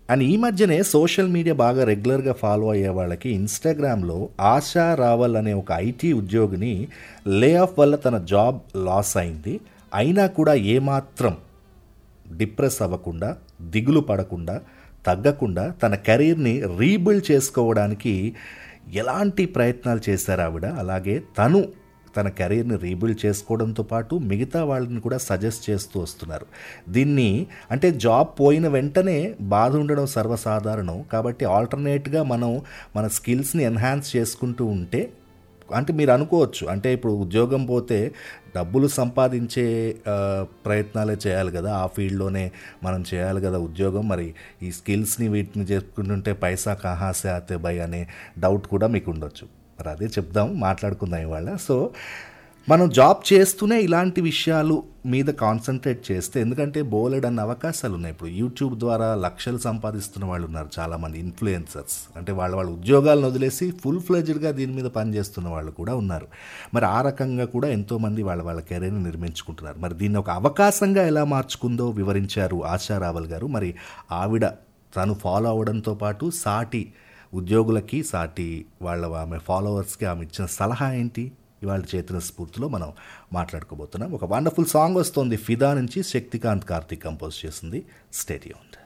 and ఈ మధ్యనే social media బాగా రెగ్యులర్గా ఫాలో అయ్యే వాళ్ళకి ఇన్స్టాగ్రామ్లో ఆశా రావల్ అనే ఒక ఐటీ ఉద్యోగిని లే ఆఫ్ వల్ల తన జాబ్ లాస్ అయింది అయినా కూడా ఏమాత్రం డిప్రెస్ అవ్వకుండా దిగులు పడకుండా తగ్గకుండా తన కెరీర్ని రీబిల్డ్ చేసుకోవడానికి ఎలాంటి ప్రయత్నాలు చేశారు ఆవిడ అలాగే తను తన కెరీర్ని రీబిల్డ్ చేసుకోవడంతో పాటు మిగతా వాళ్ళని కూడా సజెస్ట్ చేస్తూ వస్తున్నారు దీన్ని అంటే జాబ్ పోయిన వెంటనే బాధ ఉండడం సర్వసాధారణం కాబట్టి ఆల్టర్నేట్గా మనం మన స్కిల్స్ని ఎన్హాన్స్ చేసుకుంటూ ఉంటే అంటే మీరు అనుకోవచ్చు అంటే ఇప్పుడు ఉద్యోగం పోతే డబ్బులు సంపాదించే ఆ, ప్రయత్నాలే చేయాలి కదా ఆ ఫీల్డ్లోనే మనం చేయాలి కదా ఉద్యోగం మరి ఈ స్కిల్స్ని వీటిని చేసుకుంటుంటే పైసా కహాసే ఆతే బై అనే డౌట్ కూడా మీకు ఉండొచ్చు మరి అదే చెప్దాం మాట్లాడుకుందాం ఇవాళ సో మనం జాబ్ చేస్తూనే ఇలాంటి విషయాలు మీద కాన్సన్ట్రేట్ చేస్తే ఎందుకంటే బోలెడ్ అన్న అవకాశాలు ఉన్నాయి ఇప్పుడు యూట్యూబ్ ద్వారా లక్షలు సంపాదిస్తున్న వాళ్ళు ఉన్నారు చాలామంది ఇన్ఫ్లుయెన్సర్స్ అంటే వాళ్ళ వాళ్ళ ఉద్యోగాలను వదిలేసి ఫుల్ ఫ్లెజ్డ్గా దీని మీద పనిచేస్తున్న వాళ్ళు కూడా ఉన్నారు మరి ఆ రకంగా కూడా ఎంతోమంది వాళ్ళ వాళ్ళ కెరీర్ని నిర్మించుకుంటున్నారు మరి దీన్ని ఒక అవకాశంగా ఎలా మార్చుకుందో వివరించారు ఆశా రావల్ గారు మరి ఆవిడ తను ఫాలో అవడంతో పాటు సాటి ఉద్యోగులకి సాటి వాళ్ళ ఆమె ఫాలోవర్స్కి ఆమె ఇచ్చిన సలహా ఏంటి ఇవాళ చేతన స్ఫూర్తిలో మనం మాట్లాడుకోబోతున్నాం ఒక వండర్ఫుల్ సాంగ్ వస్తుంది ఫిదా నుంచి శక్తికాంత్ కార్తిక్ కంపోజ్ చేసింది స్టేడియం